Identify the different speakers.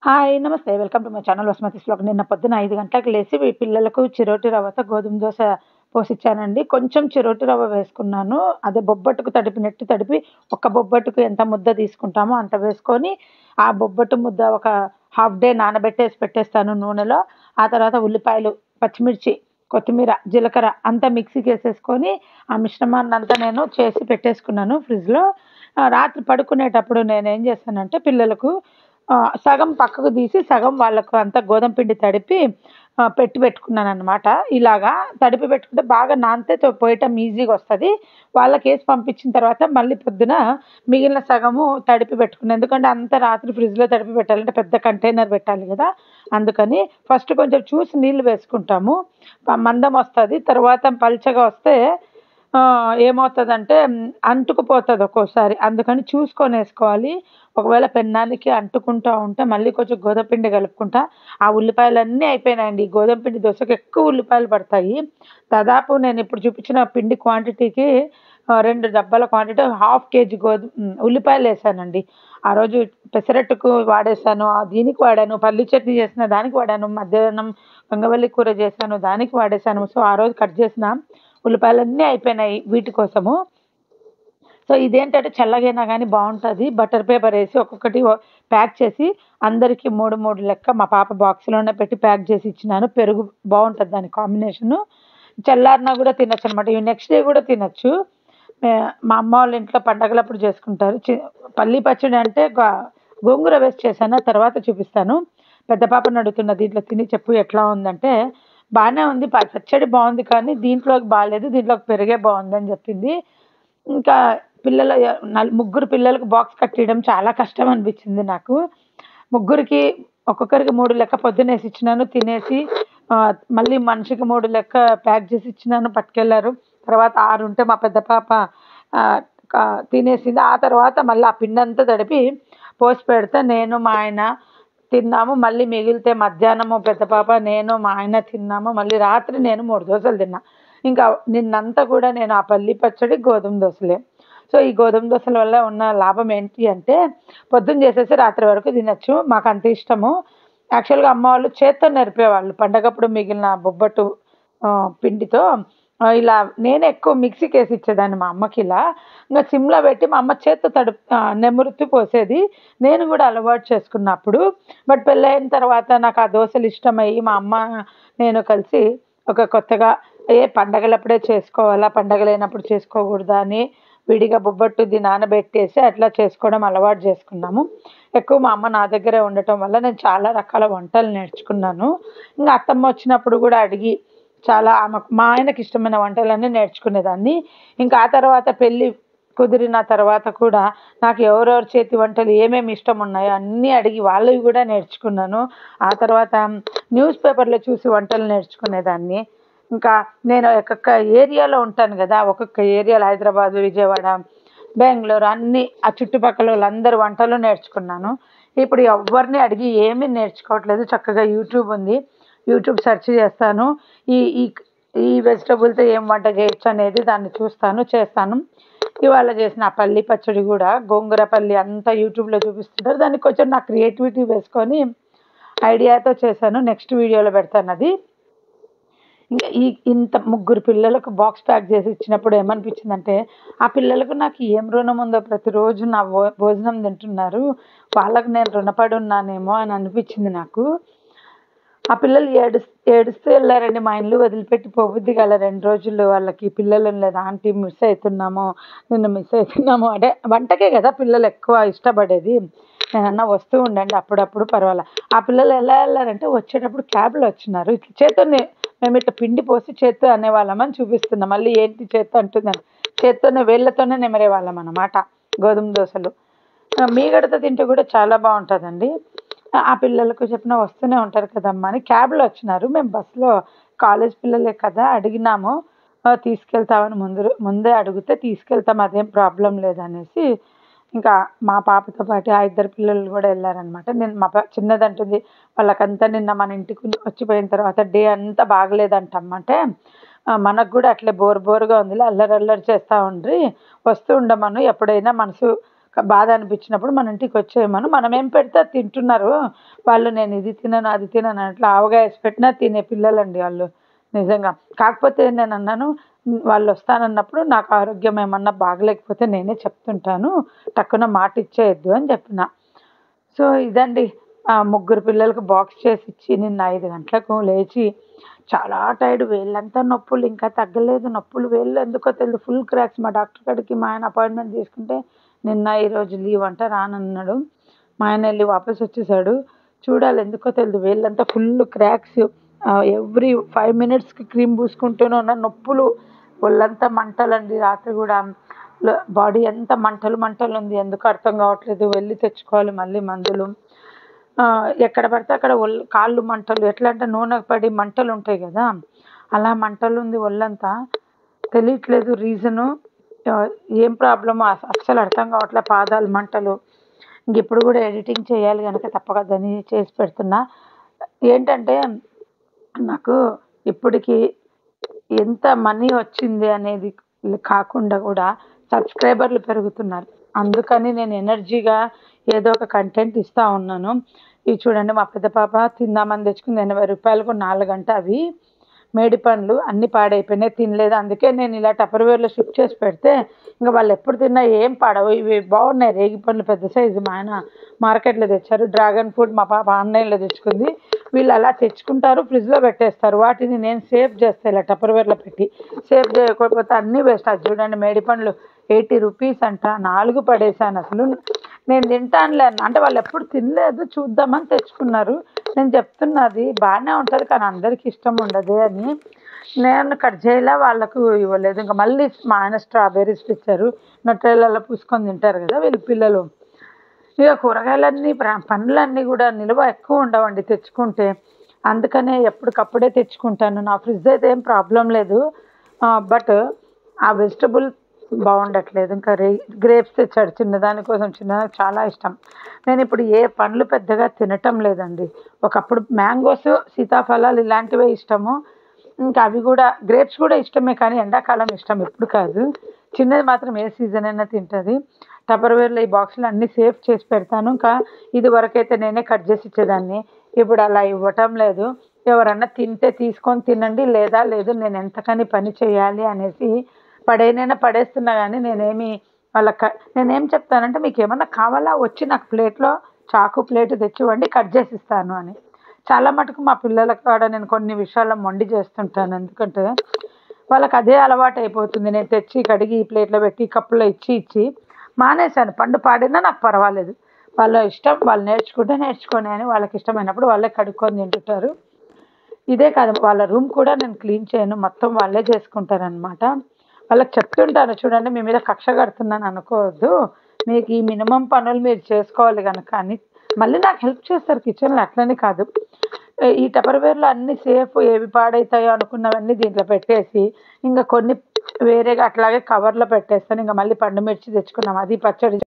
Speaker 1: hi నమస్తే welcome to my channel Vasumathi Shlok నిన్న పొద్దున ఐదు గంటలకు లేచి ఈ పిల్లలకు చిరోటి రవ్వతో గోధుమ దోశ పోసిచ్చానండి కొంచెం చిరోటి రవ్వ వేసుకున్నాను అదే బొబ్బట్టుకు తడిపినట్టు తడిపి ఒక బొబ్బట్టుకు ఎంత ముద్ద తీసుకుంటామో అంత వేసుకొని ఆ బొబ్బట్టు ముద్ద ఒక హాఫ్ డే నానబెట్టేసి పెట్టేస్తాను నూనెలో ఆ తర్వాత ఉల్లిపాయలు పచ్చిమిర్చి కొత్తిమీర జీలకర్ర అంతా మిక్సీకి వేసేసుకొని ఆ మిశ్రమాన్ని అంతా నేను చేసి పెట్టేసుకున్నాను ఫ్రిడ్జ్లో రాత్రి పడుకునేటప్పుడు నేను ఏం చేస్తానంటే పిల్లలకు ఆ, సగం పక్కకు తీసి సగం వాళ్ళకు అంతా గోధుమ పిండి తడిపి ఆ, పెట్టి పెట్టుకున్నాను అనమాట ఇలాగా తడిపి పెట్టుకుంటే బాగా నానితే తో- పోయటం ఈజీగా వస్తుంది వాళ్ళకి వేసి పంపించిన తర్వాత మళ్ళీ పొద్దున మిగిలిన సగము తడిపి పెట్టుకున్నాను ఎందుకంటే అంత రాత్రి ఫ్రిడ్జ్లో తడిపి పెట్టాలంటే పెద్ద కంటైనర్ పెట్టాలి కదా అందుకని ఫస్ట్ కొంచెం చూసి నీళ్ళు వేసుకుంటాము ప- మందం వస్తుంది తర్వాత పల్చగా వస్తే ఆ, ఏమవుతుందంటే మ్, అంటుకుపోతుంది ఒక్కోసారి అందుకని చూసుకొని వేసుకోవాలి ఒకవేళ పెన్నానికి అంటుకుంటా ఉంటే మళ్ళీ కొంచెం గోధుమ పిండి కలుపుకుంటా ఆ ఉల్లిపాయలు అన్నీ అయిపోయినాయండి ఈ గోధుమ పిండి దోశకి ఎక్కువ ఉల్లిపాయలు పడతాయి దాదాపు నేను ఇప్పుడు చూపించిన పిండి క్వాంటిటీకి ఆ, రెండు డబ్బాల క్వాంటిటీ హాఫ్ కేజీ గోధుమ మ్, ఉల్లిపాయలు వేసానండి ఆ రోజు పెసరట్టుకు వాడేసాను ఆ దీనికి వాడాను పల్లి చట్నీ చేసిన దానికి వాడాను మధ్యాహ్నం గంగవల్లి కూర చేశాను దానికి వాడేసాను సో ఆ రోజు కట్ చేసిన ఉల్లిపాయలన్నీ అయిపోయినాయి వీటి కోసము సో ఇదేంటంటే చల్లగైనా కానీ బాగుంటుంది బటర్ పేపర్ వేసి ఒక్కొక్కటి ఓ- ప్యాక్ చేసి అందరికీ మూడు మూడు లెక్క మా పాప బాక్స్లోనే పెట్టి ప్యాక్ చేసి ఇచ్చినాను పెరుగు బాగుంటుంది దాని కాంబినేషను చల్లారినా కూడా తినచ్చు అనమాట ఇవి నెక్స్ట్ డే కూడా తినచ్చు మే- మా అమ్మ వాళ్ళ ఇంట్లో పండగలప్పుడు చేసుకుంటారు చి- పల్లి పచ్చడి అంటే గో- గోంగూర వేసి చేశాను తర్వాత చూపిస్తాను పెద్ద పాపని అడుగుతున్న దీంట్లో తిని చెప్పు ఎట్లా ఉందంటే బాగానే ఉంది ప- పచ్చడి బాగుంది కానీ దీంట్లోకి బాగాలేదు దీంట్లోకి పెరిగే బాగుంది అని చెప్పింది ఇంకా పిల్లల నల్- ముగ్గురు పిల్లలకు బాక్స్ కట్టడం చాలా కష్టం అనిపించింది నాకు ముగ్గురికి ఒక్కొక్కరికి మూడు లెక్క పొద్దున వేసి ఇచ్చినాను తినేసి ఆ, మళ్ళీ మనిషికి మూడు లెక్క ప్యాక్ చేసి ఇచ్చినాను పట్టుకెళ్ళారు తర్వాత ఆరు ఉంటే మా పెద్ద పాప ఆ, క- తినేసింది ఆ తర్వాత మళ్ళీ ఆ పిండి అంతా తడిపి పోసి పెడితే నేను మా ఆయన తిన్నాము మళ్ళీ మిగిలితే మధ్యాహ్నము పెద్ద పాప నేను మా ఆయన తిన్నాము మళ్ళీ రాత్రి నేను మూడు దోశలు తిన్నా ఇంకా నిన్నంతా కూడా నేను ఆ పల్లి పచ్చడి గోధుమ దోశలే సో ఈ గోధుమ దోశల వల్ల ఉన్న లాభం ఏంటి అంటే పొద్దున్న చేసేసి రాత్రి వరకు తినచ్చు మాకు అంత ఇష్టము యాక్చువల్గా అమ్మ వాళ్ళు చేత్తో నేర్పేవాళ్ళు పండగప్పుడు మిగిలిన బొబ్బట్టు ఆ, పిండితో ఆ, ఇలా నేను ఎక్కువ మిక్సీకి వేసి ఇచ్చేదాన్ని మా అమ్మకి ఇలా ఇంకా సిమ్లో పెట్టి మా అమ్మ చేత్తో తడు ఆ, నెమురుతూ పోసేది నేను కూడా అలవాటు చేసుకున్నప్పుడు బట్ పెళ్ళైన తర్వాత నాకు ఆ దోశలు ఇష్టమయ్యి మా అమ్మ నేను కలిసి ఒక కొత్తగా ఏ పండగలప్పుడే చేసుకోవాలా పండగ లేనప్పుడు చేసుకోకూడదా అని విడిగా బొబ్బట్టుది నానబెట్టేసి అట్లా చేసుకోవడం అలవాటు చేసుకున్నాము ఎక్కువ మా అమ్మ నా దగ్గరే ఉండటం వల్ల నేను చాలా రకాల వంటలు నేర్చుకున్నాను ఇంకా అత్తమ్మ వచ్చినప్పుడు కూడా అడిగి చాలా ఆమెకు మా ఆయనకి ఇష్టమైన వంటలన్నీ నేర్చుకునేదాన్ని ఇంకా ఆ తర్వాత పెళ్ళి కుదిరిన తర్వాత కూడా నాకు ఎవరెవరి చేతి వంటలు ఏమేమి ఇష్టం ఉన్నాయో అన్నీ అడిగి వాళ్ళవి కూడా నేర్చుకున్నాను ఆ తర్వాత న్యూస్ పేపర్లో చూసి వంటలు నేర్చుకునేదాన్ని ఇంకా నేను ఒక్కొక్క ఏరియాలో ఉంటాను కదా ఒక్కొక్క ఏరియాలో హైదరాబాద్ విజయవాడ బెంగళూరు అన్ని ఆ చుట్టుపక్కల వాళ్ళందరూ వంటలు నేర్చుకున్నాను ఇప్పుడు ఎవరిని అడిగి ఏమీ నేర్చుకోవట్లేదు చక్కగా యూట్యూబ్ ఉంది యూట్యూబ్ సెర్చ్ చేస్తాను ఈ ఈ ఈ వెజిటబుల్తో ఏం వంట చేయొచ్చు అనేది దాన్ని చూస్తాను చేస్తాను ఇవాళ చేసిన ఆ పల్లి పచ్చడి కూడా గోంగూర పల్లి అంతా యూట్యూబ్లో చూపిస్తుంటారు దానికి కొంచెం నా క్రియేటివిటీ వేసుకొని ఐడియాతో చేశాను నెక్స్ట్ వీడియోలో పెడతాను అది ఇంకా ఈ ఇంత ముగ్గురు పిల్లలకు బాక్స్ ప్యాక్ చేసి ఇచ్చినప్పుడు ఏమనిపించిందంటే ఆ పిల్లలకు నాకు ఏం రుణం ఉందో ప్రతిరోజు నా భో భోజనం తింటున్నారు వాళ్ళకు నేను రుణపడి ఉన్నానేమో అని అనిపించింది నాకు ఆ పిల్లలు ఏడు ఏడుస్తూ వెళ్ళారండి మా ఇల్లు వదిలిపెట్టి పోబుద్ది గల రెండు రోజులు వాళ్ళకి పిల్లలు లేదు ఆంటీ మిస్ అవుతున్నాము నిన్ను మిస్ అవుతున్నాము అంటే వంటకే కదా పిల్లలు ఎక్కువ ఇష్టపడేది నేనన్నా వస్తూ ఉండండి అప్పుడప్పుడు పర్వాలే ఆ పిల్లలు ఎలా వెళ్ళారంటే వచ్చేటప్పుడు క్యాబ్లో వచ్చినారు ఇట్లా చేత్తోనే మేము ఇట్లా పిండి పోసి చేత్తో అనేవాళ్ళమని చూపిస్తున్నాం మళ్ళీ ఏంటి చేత్తో అంటుందని చేత్తోనే వేళ్ళతోనే నెమరేవాళ్ళం అన్నమాట గోధుమ దోశలు ఆ, మీగడతో తింటే కూడా చాలా బాగుంటుందండి ఆ ఆ పిల్లలకు చెప్పిన వస్తూనే ఉంటారు కదమ్మా అని క్యాబ్లో వచ్చినారు మేము బస్సులో కాలేజ్ పిల్లలే కదా అడిగినాము ఆ, తీసుకెళ్తామని ముందు ముందే అడిగితే తీసుకెళ్తాం అదేం ప్రాబ్లం లేదనేసి ఇంకా మా పాపతో పాటు ఆ ఇద్దరు పిల్లలు కూడా వెళ్ళారనమాట నేను మా పా చిన్నది అంటుంది వాళ్ళకంతా నిన్న మన ఇంటికి వచ్చిపోయిన తర్వాత డే అంతా బాగలేదంటమ్మంటే "ఆ, మనకు కూడా అట్లే బోర్ బోరుగా ఉంది అల్లరి అల్లరి చేస్తూ ఉండ్రి వస్తూ ఉండమను ఎప్పుడైనా మనసు బాధ అనిపించినప్పుడు మన ఇంటికి వచ్చేయమను మనం ఏం పెడితే అది తింటున్నారు వాళ్ళు నేను ఇది తినను అది తినను అట్లా ఆవగా వేసి పెట్టినా తినే పిల్లలండి వాళ్ళు నిజంగా కాకపోతే నేను అన్నాను వాళ్ళు వస్తానన్నప్పుడు నాకు ఆరోగ్యం ఏమన్నా బాగలేకపోతే నేనే చెప్తుంటాను టక్కున మాట ఇచ్చేయద్దు అని చెప్పిన సో ఇదండి ఆ ముగ్గురు పిల్లలకు బాక్స్ చేసి ఇచ్చి నిన్న ఐదు గంటలకు లేచి చాలా టైర్డ్ వేళ్ళంతా నొప్పులు ఇంకా తగ్గలేదు నొప్పులు వేళ్ళు ఎందుకో తెలియదు ఫుల్ క్రాక్స్ మా డాక్టర్ కాడికి మా ఆయన అపాయింట్మెంట్ తీసుకుంటే నిన్న ఈరోజు లీవ్ అంట రానన్నాడు మా ఆయన వెళ్ళి వాపస్ వచ్చేసాడు చూడాలి ఎందుకో తెలియదు వేళ్ళంతా ఫుల్ క్రాక్స్ ఎవ్రీ ఫైవ్ మినిట్స్కి క్రీమ్ పూసుకుంటూనే ఉన్న నొప్పులు ఒళ్ళంతా మంటలండి రాత్రి కూడా బాడీ అంతా మంటలు మంటలు ఉంది ఎందుకు అర్థం కావట్లేదు వెళ్ళి తెచ్చుకోవాలి మళ్ళీ మందులు ఆ, ఎక్కడ పడితే అక్కడ ఒళ్ళు కాళ్ళు మంటలు ఎట్లా అంటే నూనె పడి మంటలు ఉంటాయి కదా అలా మంటలు ఉంది ఒళ్ళంతా తెలియట్లేదు రీజను ఏం ప్రాబ్లమో అస్సలు అర్థం కావట్లేదు పాదాలు మంటలు ఇంక ఇప్పుడు కూడా ఎడిటింగ్ చేయాలి కనుక తప్పకదని చేసి పెడుతున్నా ఏంటంటే నాకు ఇప్పటికి ఎంత మనీ వచ్చింది అనేది కాకుండా కూడా సబ్స్క్రైబర్లు పెరుగుతున్నారు అందుకని నేను ఎనర్జీగా ఏదో ఒక కంటెంట్ ఇస్తూ ఉన్నాను ఇవి చూడండి మా పెద్ద పాప తిందామని తెచ్చుకుంది ఎనభై రూపాయలకు నాలుగు గంట అవి మేడి పండ్లు అన్నీ పాడైపోయినాయి తినలేదు అందుకే నేను ఇలా టపర్వేర్లో షిఫ్ట్ చేసి పెడితే ఇంకా వాళ్ళు ఎప్పుడు తిన్నా ఏం పాడవు ఇవి బాగున్నాయి రేగి పండ్లు పెద్ద సైజు మా ఆయన మార్కెట్లో తెచ్చారు డ్రాగన్ ఫ్రూట్ మా పాప ఆన్లైన్లో తెచ్చుకుంది వీళ్ళు అలా తెచ్చుకుంటారు ఫ్రిడ్జ్లో పెట్టేస్తారు వాటిని నేను సేవ్ చేస్తాను ఇలా టపర్వేర్లో పెట్టి సేవ్ చేయకపోతే అన్నీ వేస్ట్ అది చూడండి మేడి పండ్లు ఎయిటీ రూపీస్ అంట నాలుగు పడేసాను అసలు నేను తింటానులే అన్న అంటే వాళ్ళు ఎప్పుడు తినలేదు చూద్దామని తెచ్చుకున్నారు నేను చెప్తున్నది బాగానే ఉంటుంది కానీ అందరికి ఇష్టం ఉండదు అని నేను కట్ చేయలే వాళ్ళకు ఇవ్వలేదు ఇంకా మళ్ళీ మా ఆయన స్ట్రాబెర్రీస్ తెచ్చారు నొట్టెలలో పూసుకొని తింటారు కదా వీళ్ళ పిల్లలు ఇక కూరగాయలన్నీ ప్ర- పండ్లన్నీ కూడా నిల్వ ఎక్కువ ఉండవండి తెచ్చుకుంటే అందుకనే ఎప్పటికప్పుడే తెచ్చుకుంటాను నా ఫ్రిడ్జ్ అయితే ఏం ప్రాబ్లం లేదు బట్ ఆ వెజిటబుల్ బాగుండట్లేదు ఇంకా రే గ్రేప్స్ తెచ్చాడు చిన్నదాని కోసం చిన్నదానికి చాలా ఇష్టం నేను ఇప్పుడు ఏ పండ్లు పెద్దగా తినటం లేదండి ఒకప్పుడు మ్యాంగోస్ సీతాఫలాలు ఇలాంటివే ఇష్టము ఇంకా అవి కూడా గ్రేప్స్ కూడా ఇష్టమే కానీ ఎండాకాలం ఇష్టం ఎప్పుడు కాదు చిన్నది మాత్రం ఏ సీజన్ అయినా తింటుంది టపర్వేర్లో ఈ బాక్సులు అన్నీ సేఫ్ చేసి పెడతాను ఇంకా ఇది వరకైతే నేనే కట్ చేసి ఇచ్చేదాన్ని ఇప్పుడు అలా ఇవ్వటం లేదు ఎవరన్నా తింటే తీసుకొని తినండి లేదా లేదు నేను ఎంతకని పని చేయాలి అనేసి పడేనైనా పడేస్తున్నా కానీ నేనేమి వాళ్ళకి నేనేం చెప్తానంటే మీకు ఏమన్నా కావాలా వచ్చి నాకు ప్లేట్లో చాకు ప్లేట్ తెచ్చివ్వండి కట్ చేసి ఇస్తాను అని చాలా మటుకు మా పిల్లలకు కూడా నేను కొన్ని విషయాల్లో మొండి చేస్తుంటాను ఎందుకంటే వాళ్ళకి అదే అలవాటు అయిపోతుంది నేను తెచ్చి కడిగి ఈ ప్లేట్లో పెట్టి కప్పులో ఇచ్చి ఇచ్చి మానేశాను పండు పాడినా నాకు పర్వాలేదు వాళ్ళ ఇష్టం వాళ్ళు నేర్చుకుంటే నేర్చుకొని అని వాళ్ళకి ఇష్టమైనప్పుడు వాళ్ళే కడుక్కొని తింటుంటారు ఇదే కాదు వాళ్ళ రూమ్ కూడా నేను క్లీన్ చేయను మొత్తం వాళ్ళే చేసుకుంటారనమాట వాళ్ళకి చెప్తుంటాను చూడండి మీ మీద కక్ష కడుతున్నాను అనుకోవద్దు మీకు ఈ మినిమం పనులు మీరు చేసుకోవాలి కనుక అని మళ్ళీ నాకు హెల్ప్ చేస్తారు కిచెన్లో అట్లని కాదు ఈ టపర్వేర్లో అన్ని సేఫ్ ఏవి పాడవుతాయో అనుకున్నవన్నీ దీంట్లో పెట్టేసి ఇంకా కొన్ని వేరేగా అట్లాగే కవర్లో పెట్టేస్తాను ఇంకా మళ్ళీ పండు మిర్చి తెచ్చుకున్నాం అది పచ్చడి